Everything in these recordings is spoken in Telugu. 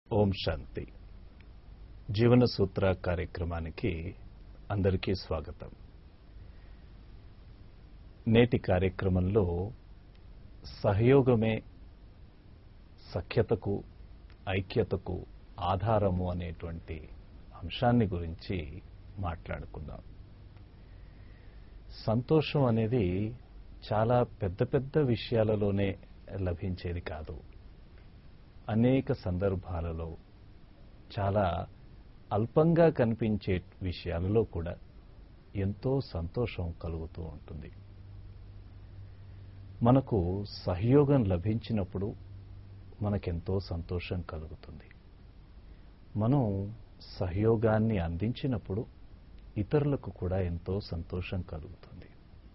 ఓం శాంతి జీవన సూత్ర కార్యక్రమానికి అందరికీ స్వాగతం నేటి కార్యక్రమంలో సహయోగమే సఖ్యతకు ఐక్యతకు ఆధారము అనేటువంటి అంశాన్ని గురించి మాట్లాడుకుందాం సంతోషం అనేది చాలా పెద్ద పెద్ద విషయాలలోనే లభించేది కాదు అనేక సందర్భాలలో చాలా అల్పంగా కనిపించే విషయాలలో కూడా ఎంతో సంతోషం కలుగుతూ ఉంటుంది మనకు సహయోగం లభించినప్పుడు మనకెంతో సంతోషం కలుగుతుంది మనం సహయోగాన్ని అందించినప్పుడు ఇతరులకు కూడా ఎంతో సంతోషం కలుగుతుంది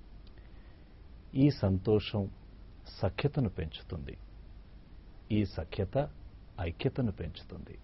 ఈ సంతోషం సఖ్యతను పెంచుతుంది ఈ సఖ్యత ఐక్యతను పెంచుతుంది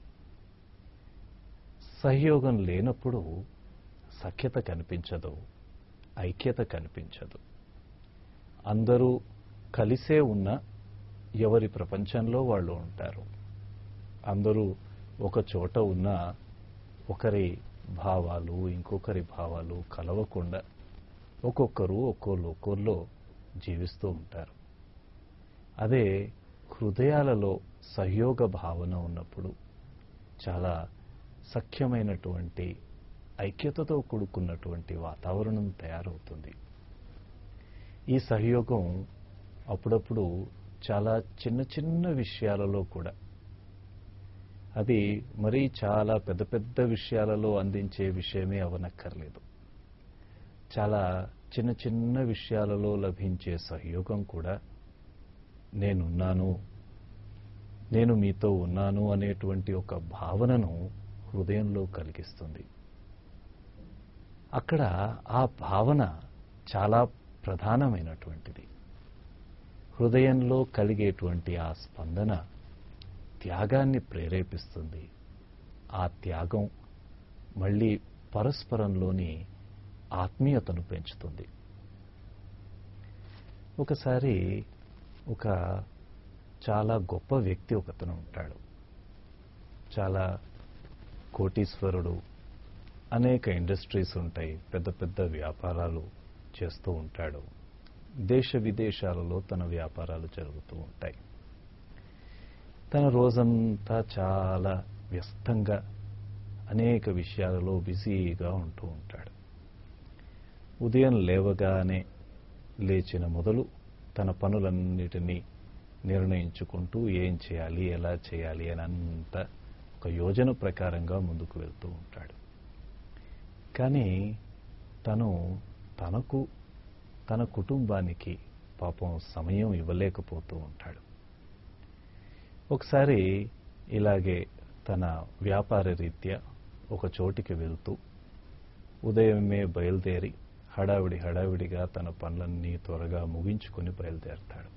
సహయోగం లేనప్పుడు సఖ్యత కనిపించదు ఐక్యత కనిపించదు అందరూ కలిసే ఉన్న ఎవరి ప్రపంచంలో వాళ్ళు ఉంటారు అందరూ ఒక చోట ఉన్న ఒకరి భావాలు ఇంకొకరి భావాలు కలవకుండా ఒక్కొక్కరు ఒక్కో లోకంలో జీవిస్తూ ఉంటారు అదే హృదయాలలో సహయోగ భావన ఉన్నప్పుడు చాలా సఖ్యమైనటువంటి ఐక్యతతో కూడుకున్నటువంటి వాతావరణం తయారవుతుంది ఈ సహయోగం అప్పుడప్పుడు చాలా చిన్న చిన్న విషయాలలో కూడా అది మరీ చాలా పెద్ద పెద్ద విషయాలలో అందించే విషయమే అవనక్కర్లేదు చాలా చిన్న చిన్న విషయాలలో లభించే సహయోగం కూడా నేనున్నాను నేను మీతో ఉన్నాను అనేటువంటి ఒక భావనను హృదయంలో కలిగిస్తుంది అక్కడ ఆ భావన చాలా ప్రధానమైనటువంటిది హృదయంలో కలిగేటువంటి ఆ స్పందన త్యాగాన్ని ప్రేరేపిస్తుంది ఆ త్యాగం మళ్ళీ పరస్పరంలోని ఆత్మీయతను పెంచుతుంది ఒకసారి ఒక చాలా గొప్ప వ్యక్తి ఒకతను ఉంటాడు చాలా కోటీశ్వరుడు అనేక ఇండస్ట్రీస్ ఉంటాయి పెద్ద పెద్ద వ్యాపారాలు చేస్తూ ఉంటాడు దేశ విదేశాలలో తన వ్యాపారాలు జరుగుతూ ఉంటాయి తన రోజంతా చాలా వ్యస్తంగా అనేక విషయాలలో బిజీగా ఉంటూ ఉంటాడు ఉదయం లేవగానే లేచిన మొదలు తన పనులన్నిటినీ నిర్ణయించుకుంటూ ఏం చేయాలి ఎలా చేయాలి అని అంత ఒక యోజన ప్రకారంగా ముందుకు వెళ్తూ ఉంటాడు కానీ తను తనకు తన కుటుంబానికి పాపం సమయం ఇవ్వలేకపోతూ ఉంటాడు ఒకసారి ఇలాగే తన వ్యాపార రీత్యా ఒక చోటికి వెళ్తూ ఉదయమే బయలుదేరి హడావిడి హడావిడిగా తన పనులన్నీ త్వరగా ముగించుకొని బయలుదేరతాడు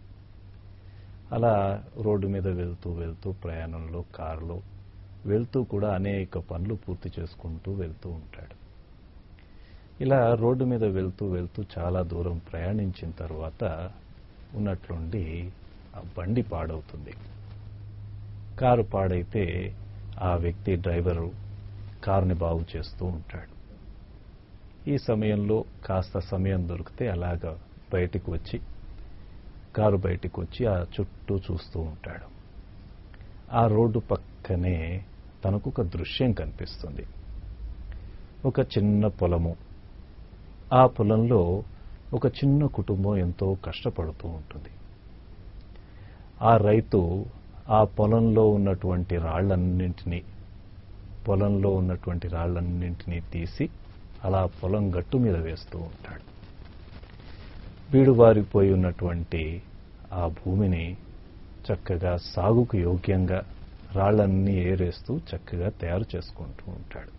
అలా రోడ్డు మీద వెళ్తూ వెళ్తూ ప్రయాణంలో కారులో వెళ్తూ కూడా అనేక పనులు పూర్తి చేసుకుంటూ వెళ్తూ ఉంటాడు ఇలా రోడ్డు మీద వెళ్తూ వెళ్తూ చాలా దూరం ప్రయాణించిన తర్వాత ఉన్నట్లుండి ఆ బండి పాడవుతుంది కారు పాడైతే ఆ వ్యక్తి డ్రైవరు కారుని బాగు చేస్తూ ఉంటాడు ఈ సమయంలో కాస్త సమయం దొరికితే అలాగా బయటికి వచ్చి కారు బయటికి వచ్చి ఆ చుట్టూ చూస్తూ ఉంటాడు ఆ రోడ్డు పక్కనే తనకు ఒక దృశ్యం కనిపిస్తుంది ఒక చిన్న పొలము ఆ పొలంలో ఒక చిన్న కుటుంబం ఎంతో కష్టపడుతూ ఉంటుంది ఆ రైతు ఆ పొలంలో ఉన్నటువంటి రాళ్లన్నింటినీ పొలంలో ఉన్నటువంటి రాళ్లన్నింటినీ తీసి అలా పొలం గట్టు మీద వేస్తూ ఉంటాడు బీడువారిపోయి ఉన్నటువంటి ఆ భూమిని చక్కగా సాగుకు యోగ్యంగా రాళ్లన్నీ ఏరేస్తూ చక్కగా తయారు చేసుకుంటూ ఉంటాడు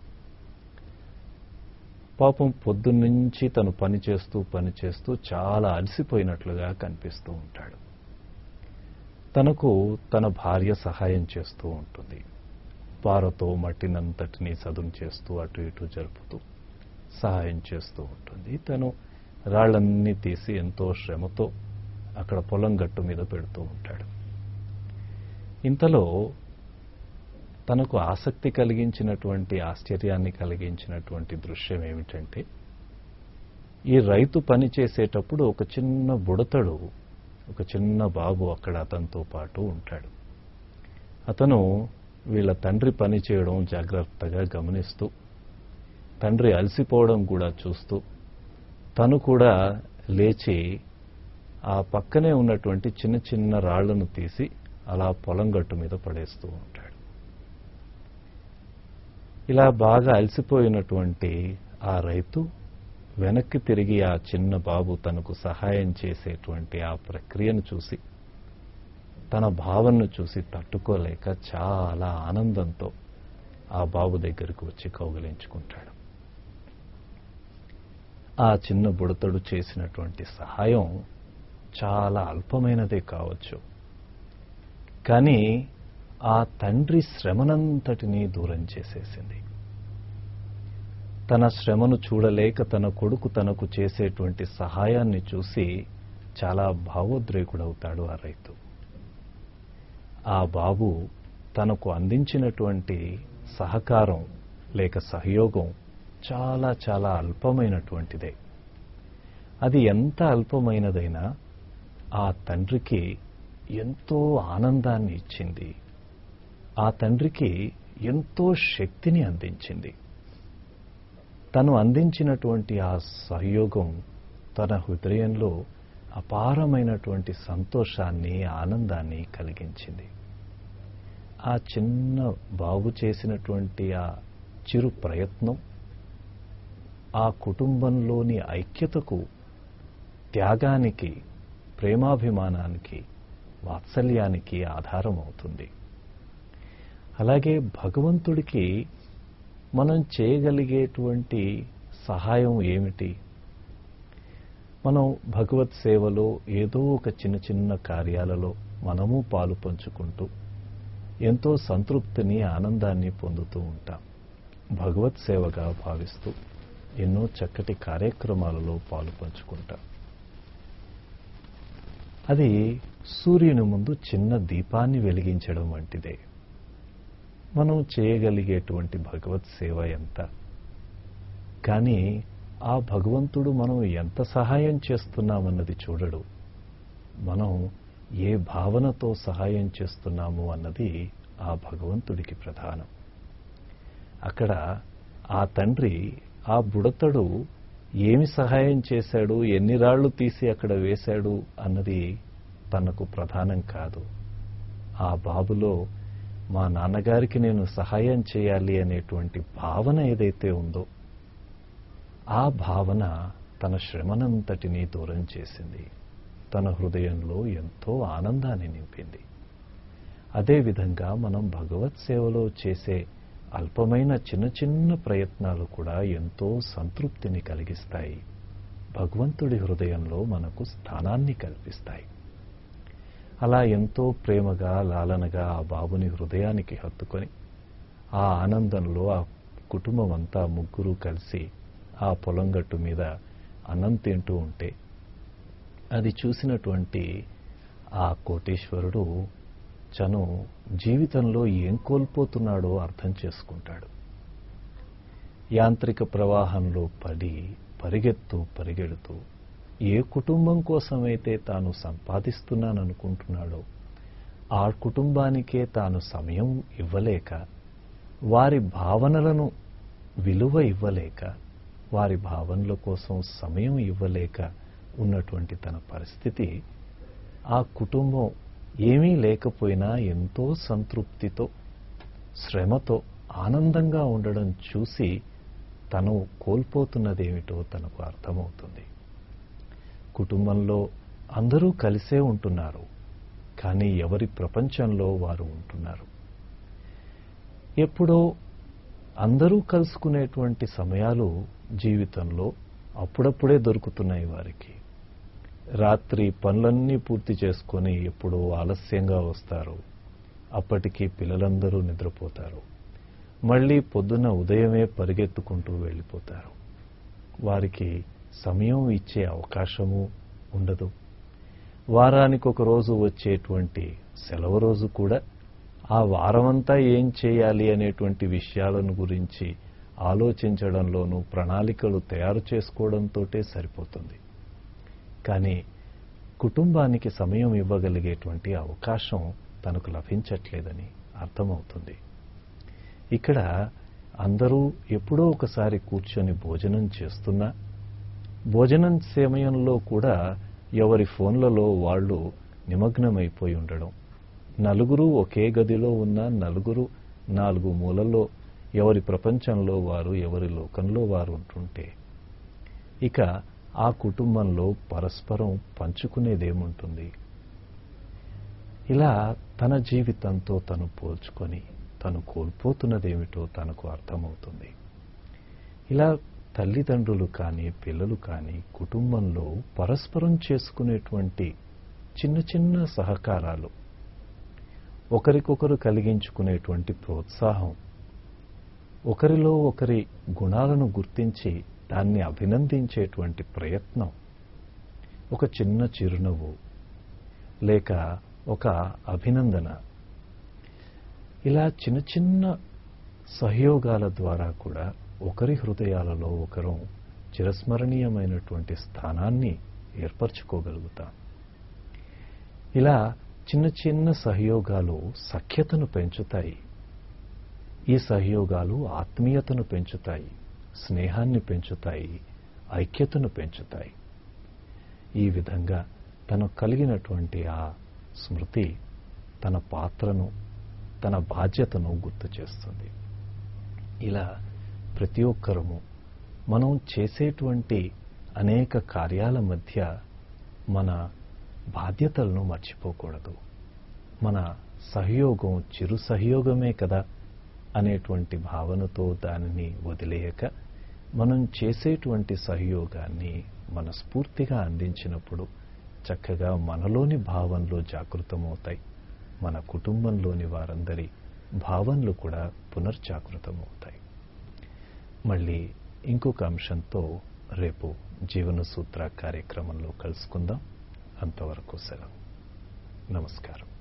పాపం పొద్దున్నుంచి తను పని చేస్తూ పని చేస్తూ చాలా అలసిపోయినట్లుగా కనిపిస్తూ ఉంటాడు తనకు తన భార్య సహాయం చేస్తూ ఉంటుంది పారతో మట్టినంతటినీ సదును చేస్తూ అటు ఇటు జరుపుతూ సహాయం చేస్తూ ఉంటుంది తను రాళ్లన్నీ తీసి ఎంతో శ్రమతో అక్కడ పొలం గట్టు మీద పెడుతూ ఉంటాడు ఇంతలో తనకు ఆసక్తి కలిగించినటువంటి ఆశ్చర్యాన్ని కలిగించినటువంటి దృశ్యం ఏమిటంటే ఈ రైతు పని చేసేటప్పుడు ఒక చిన్న బుడతడు ఒక చిన్న బాబు అక్కడ అతనితో పాటు ఉంటాడు అతను వీళ్ళ తండ్రి పని చేయడం జాగ్రత్తగా గమనిస్తూ తండ్రి అలసిపోవడం కూడా చూస్తూ తను కూడా లేచి ఆ పక్కనే ఉన్నటువంటి చిన్న చిన్న రాళ్లను తీసి అలా పొలం గట్టు మీద పడేస్తూ ఉంటాడు ఇలా బాగా అలసిపోయినటువంటి ఆ రైతు వెనక్కి తిరిగి ఆ చిన్న బాబు తనకు సహాయం చేసేటువంటి ఆ ప్రక్రియను చూసి తన భావనను చూసి తట్టుకోలేక చాలా ఆనందంతో ఆ బాబు దగ్గరకు వచ్చి కౌగిలించుకుంటాడు ఆ చిన్న బుడతడు చేసినటువంటి సహాయం చాలా అల్పమైనదే కావచ్చు కానీ ఆ తండ్రి శ్రమనంతటినీ దూరం చేసేసింది తన శ్రమను చూడలేక తన కొడుకు తనకు చేసేటువంటి సహాయాన్ని చూసి చాలా భావోద్రేకుడవుతాడు ఆ రైతు ఆ బాబు తనకు అందించినటువంటి సహకారం లేక సహయోగం చాలా చాలా అల్పమైనటువంటిదే అది ఎంత అల్పమైనదైనా ఆ తండ్రికి ఎంతో ఆనందాన్ని ఇచ్చింది ఆ తండ్రికి ఎంతో శక్తిని అందించింది తను అందించినటువంటి ఆ సహయోగం తన హృదయంలో అపారమైనటువంటి సంతోషాన్ని ఆనందాన్ని కలిగించింది ఆ చిన్న బాబు చేసినటువంటి ఆ చిరు ప్రయత్నం ఆ కుటుంబంలోని ఐక్యతకు త్యాగానికి ప్రేమాభిమానానికి వాత్సల్యానికి ఆధారం అవుతుంది అలాగే భగవంతుడికి మనం చేయగలిగేటువంటి సహాయం ఏమిటి మనం భగవత్ సేవలో ఏదో ఒక చిన్న చిన్న కార్యాలలో మనము పాలు పంచుకుంటూ ఎంతో సంతృప్తిని ఆనందాన్ని పొందుతూ ఉంటాం భగవత్ సేవగా భావిస్తూ ఎన్నో చక్కటి కార్యక్రమాలలో పాలు పంచుకుంటాం అది సూర్యుని ముందు చిన్న దీపాన్ని వెలిగించడం వంటిదే మనం చేయగలిగేటువంటి భగవత్ సేవ ఎంత కానీ ఆ భగవంతుడు మనం ఎంత సహాయం చేస్తున్నామన్నది చూడడు మనం ఏ భావనతో సహాయం చేస్తున్నాము అన్నది ఆ భగవంతుడికి ప్రధానం అక్కడ ఆ తండ్రి ఆ బుడతడు ఏమి సహాయం చేశాడు ఎన్ని రాళ్లు తీసి అక్కడ వేశాడు అన్నది తనకు ప్రధానం కాదు ఆ బాబులో మా నాన్నగారికి నేను సహాయం చేయాలి అనేటువంటి భావన ఏదైతే ఉందో ఆ భావన తన శ్రమనంతటినీ దూరం చేసింది తన హృదయంలో ఎంతో ఆనందాన్ని నింపింది అదేవిధంగా మనం భగవత్ సేవలో చేసే అల్పమైన చిన్న చిన్న ప్రయత్నాలు కూడా ఎంతో సంతృప్తిని కలిగిస్తాయి భగవంతుడి హృదయంలో మనకు స్థానాన్ని కల్పిస్తాయి అలా ఎంతో ప్రేమగా లాలనగా ఆ బాబుని హృదయానికి హత్తుకొని ఆ ఆనందంలో ఆ కుటుంబం అంతా ముగ్గురు కలిసి ఆ పొలం గట్టు మీద అన్నం తింటూ ఉంటే అది చూసినటువంటి ఆ కోటేశ్వరుడు చను జీవితంలో ఏం కోల్పోతున్నాడో అర్థం చేసుకుంటాడు యాంత్రిక ప్రవాహంలో పడి పరిగెత్తు పరిగెడుతూ ఏ కుటుంబం కోసమైతే తాను సంపాదిస్తున్నాననుకుంటున్నాడో ఆ కుటుంబానికే తాను సమయం ఇవ్వలేక వారి భావనలను విలువ ఇవ్వలేక వారి భావనల కోసం సమయం ఇవ్వలేక ఉన్నటువంటి తన పరిస్థితి ఆ కుటుంబం ఏమీ లేకపోయినా ఎంతో సంతృప్తితో శ్రమతో ఆనందంగా ఉండడం చూసి తను కోల్పోతున్నదేమిటో తనకు అర్థమవుతుంది కుటుంబంలో అందరూ కలిసే ఉంటున్నారు కానీ ఎవరి ప్రపంచంలో వారు ఉంటున్నారు ఎప్పుడో అందరూ కలుసుకునేటువంటి సమయాలు జీవితంలో అప్పుడప్పుడే దొరుకుతున్నాయి వారికి రాత్రి పనులన్నీ పూర్తి చేసుకొని ఎప్పుడో ఆలస్యంగా వస్తారు అప్పటికి పిల్లలందరూ నిద్రపోతారు మళ్ళీ పొద్దున ఉదయమే పరిగెత్తుకుంటూ వెళ్ళిపోతారు వారికి సమయం ఇచ్చే అవకాశము ఉండదు వారానికి ఒక రోజు వచ్చేటువంటి సెలవు రోజు కూడా ఆ వారమంతా ఏం చేయాలి అనేటువంటి విషయాలను గురించి ఆలోచించడంలోనూ ప్రణాళికలు తయారు చేసుకోవడంతోటే సరిపోతుంది కానీ కుటుంబానికి సమయం ఇవ్వగలిగేటువంటి అవకాశం తనకు లభించట్లేదని అర్థమవుతుంది ఇక్కడ అందరూ ఎప్పుడో ఒకసారి కూర్చొని భోజనం చేస్తున్నా భోజనం సమయంలో కూడా ఎవరి ఫోన్లలో వాళ్ళు నిమగ్నమైపోయి ఉండడం నలుగురు ఒకే గదిలో ఉన్న నలుగురు నాలుగు మూలల్లో ఎవరి ప్రపంచంలో వారు ఎవరి లోకంలో వారు ఉంటుంటే ఇక ఆ కుటుంబంలో పరస్పరం పంచుకునేదేముంటుంది ఇలా తన జీవితంతో తను పోల్చుకొని తను కోల్పోతున్నదేమిటో తనకు అర్థమవుతుంది ఇలా తల్లిదండ్రులు కానీ పిల్లలు కానీ కుటుంబంలో పరస్పరం చేసుకునేటువంటి చిన్న చిన్న సహకారాలు ఒకరికొకరు కలిగించుకునేటువంటి ప్రోత్సాహం ఒకరిలో ఒకరి గుణాలను గుర్తించి దాన్ని అభినందించేటువంటి ప్రయత్నం ఒక చిన్న చిరునవ్వు లేక ఒక అభినందన ఇలా చిన్న చిన్న సహయోగాల ద్వారా కూడా ఒకరి హృదయాలలో ఒకరు చిరస్మరణీయమైనటువంటి స్థానాన్ని ఏర్పరచుకోగలుగుతాం ఇలా చిన్న చిన్న సహయోగాలు సఖ్యతను పెంచుతాయి ఈ సహయోగాలు ఆత్మీయతను పెంచుతాయి స్నేహాన్ని పెంచుతాయి ఐక్యతను పెంచుతాయి ఈ విధంగా తను కలిగినటువంటి ఆ స్మృతి తన పాత్రను తన బాధ్యతను గుర్తు చేస్తుంది ఇలా ప్రతి ఒక్కరము మనం చేసేటువంటి అనేక కార్యాల మధ్య మన బాధ్యతలను మర్చిపోకూడదు మన సహయోగం చిరు సహయోగమే కదా అనేటువంటి భావనతో దానిని వదిలేయక మనం చేసేటువంటి సహయోగాన్ని మనస్ఫూర్తిగా అందించినప్పుడు చక్కగా మనలోని భావనలు జాగృతమవుతాయి మన కుటుంబంలోని వారందరి భావనలు కూడా పునర్జాగృతమవుతాయి మళ్ళీ ఇంకొక అంశంతో రేపు జీవన సూత్ర కార్యక్రమంలో కలుసుకుందాం అంతవరకు సెలవు నమస్కారం